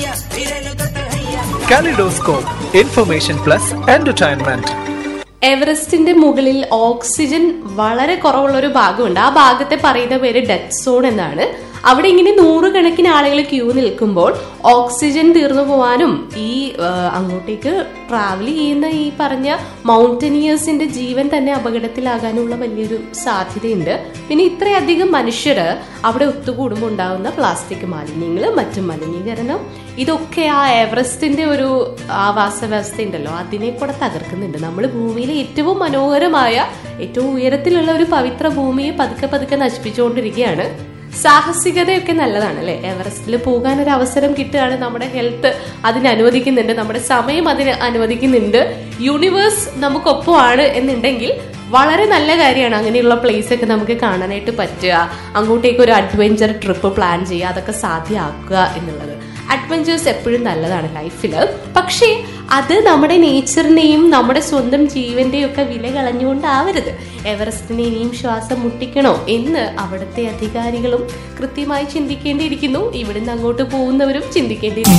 Kaleidoscope, information plus entertainment. എവറസ്റ്റിന്റെ മുകളിൽ oxygen വളരെ കുറവുള്ള ഒരു ഭാഗമുണ്ട് ആ ഭാഗത്തെ പറയുന്ന പേര് ഡെത്ത് സോൺ എന്നാണ് അവിടെ ഇങ്ങനെ നൂറുകണക്കിന് ആളുകൾ ക്യൂ നിൽക്കുമ്പോൾ ഓക്സിജൻ തീർന്നു പോവാനും ഈ ആ, അങ്ങോട്ടേക്ക് ട്രാവൽ ചെയ്യുന്ന ഈ പറഞ്ഞ മൗണ്ടനിയേഴ്സിന്റെ ജീവൻ തന്നെ അപകടത്തിലാകാനുള്ള വലിയൊരു സാധ്യതയുണ്ട് പിന്നെ ഇത്രയധികം മനുഷ്യര് അവിടെ ഒത്തുകൂടുമ്പോൾ ഉണ്ടാകുന്ന പ്ലാസ്റ്റിക് മാലിന്യങ്ങൾ മറ്റു മലിനീകരണം ഇതൊക്കെ ആ എവറസ്റ്റിന്റെ ഒരു ആവാസ വ്യവസ്ഥ ഉണ്ടല്ലോ അതിനെ കൂടെ തകർക്കുന്നുണ്ട് നമ്മൾ ഭൂമിയിലെ ഏറ്റവും മനോഹരമായ ഏറ്റവും ഉയരത്തിലുള്ള ഒരു പവിത്ര ഭൂമിയെ പതുക്കെ പതുക്കെ നശിപ്പിച്ചുകൊണ്ടിരിക്കുകയാണ് സാഹസികതയൊക്കെ നല്ലതാണ് അല്ലെ എവറസ്റ്റിൽ പോകാൻ ഒരു അവസരം കിട്ടുകയാണ് നമ്മുടെ ഹെൽത്ത് അതിന് അനുവദിക്കുന്നുണ്ട് നമ്മുടെ സമയം അതിന് അനുവദിക്കുന്നുണ്ട് യൂണിവേഴ്സ് നമുക്കൊപ്പമാണ് എന്നുണ്ടെങ്കിൽ വളരെ നല്ല കാര്യമാണ് അങ്ങനെയുള്ള പ്ലേസ് ഒക്കെ നമുക്ക് കാണാനായിട്ട് പറ്റുക അങ്ങോട്ടേക്ക് ഒരു അഡ്വഞ്ചർ ട്രിപ്പ് പ്ലാൻ ചെയ്യുക അതൊക്കെ സാധ്യമാക്കുക എന്നുള്ളത് അഡ്വഞ്ചേഴ്സ് എപ്പോഴും നല്ലതാണ് ലൈഫിൽ പക്ഷേ അത് നമ്മുടെ നേച്ചറിനെയും നമ്മുടെ സ്വന്തം ജീവന്റെയും ഒക്കെ വില കളഞ്ഞുകൊണ്ടാവരുത് എവറസ്റ്റിനെ ഇനിയും ശ്വാസം മുട്ടിക്കണോ എന്ന് അവിടുത്തെ അധികാരികളും കൃത്യമായി ചിന്തിക്കേണ്ടിയിരിക്കുന്നു ഇവിടുന്ന് അങ്ങോട്ട് പോകുന്നവരും ചിന്തിക്കേണ്ടിയിരിക്കുന്നു